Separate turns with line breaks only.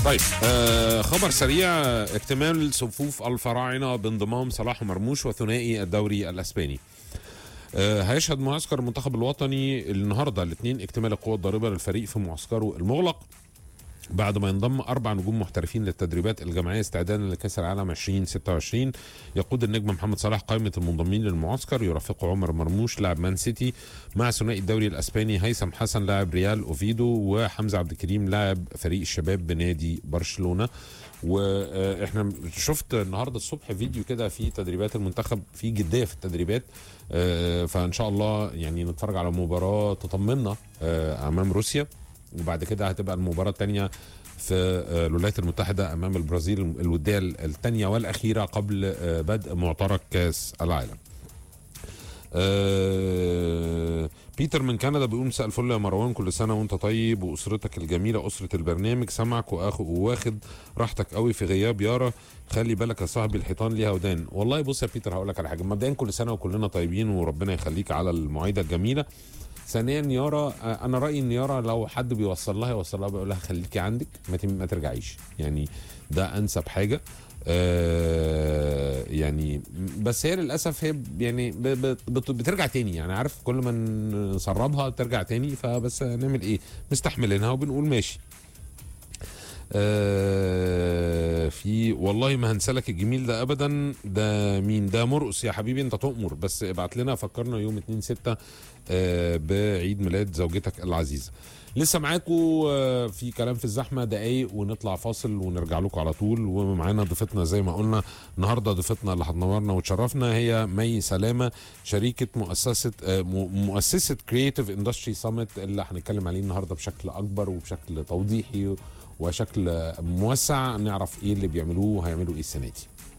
طيب آه خبر سريع اكتمال صفوف الفراعنه بانضمام صلاح مرموش وثنائي الدوري الاسباني آه هيشهد معسكر المنتخب الوطني النهارده الاثنين اكتمال القوى الضاربه للفريق في معسكره المغلق بعد ما ينضم اربع نجوم محترفين للتدريبات الجماعيه استعدادا لكاس العالم 2026 يقود النجم محمد صلاح قائمه المنضمين للمعسكر يرافقه عمر مرموش لاعب مان سيتي مع ثنائي الدوري الاسباني هيثم حسن لاعب ريال اوفيدو وحمزه عبد الكريم لاعب فريق الشباب بنادي برشلونه واحنا شفت النهارده الصبح فيديو كده في تدريبات المنتخب في جديه في التدريبات آه، فان شاء الله يعني نتفرج على مباراه تطمنا آه، امام روسيا وبعد كده هتبقى المباراه الثانيه في آه، الولايات المتحده امام البرازيل الوديه الثانيه والاخيره قبل آه، بدء معترك كاس العالم. آه، بيتر من كندا بيقول مساء الفل يا مروان كل سنه وانت طيب واسرتك الجميله اسره البرنامج سامعك واخو وواخد راحتك قوي في غياب يارا خلي بالك يا صاحبي الحيطان ليها ودان والله بص يا بيتر هقول لك على حاجه مبدئيا كل سنه وكلنا طيبين وربنا يخليك على المعايده الجميله ثانيا يارا آه، انا رايي ان يارا لو حد بيوصل لها يوصل لها بيقول لها خليكي عندك ما تم- ما ترجعيش يعني ده انسب حاجه آه يعني بس هي للاسف هي ب- يعني ب- ب- بت- بترجع تاني يعني عارف كل ما نسربها ترجع تاني فبس نعمل ايه مستحملينها وبنقول ماشي آه في والله ما هنسلك الجميل ده ابدا ده مين ده مرقص يا حبيبي انت تؤمر بس ابعت لنا فكرنا يوم 2 6 آه بعيد ميلاد زوجتك العزيزه لسه معاكم آه، في كلام في الزحمه دقايق ونطلع فاصل ونرجع لكم على طول ومعانا ضيفتنا زي ما قلنا النهارده ضيفتنا اللي هتنورنا وتشرفنا هي مي سلامه شريكه مؤسسه آه، م- مؤسسه كرييتيف اندستري سامت اللي هنتكلم عليه النهارده بشكل اكبر وبشكل توضيحي وشكل موسع نعرف ايه اللي بيعملوه وهيعملوا ايه السنه دي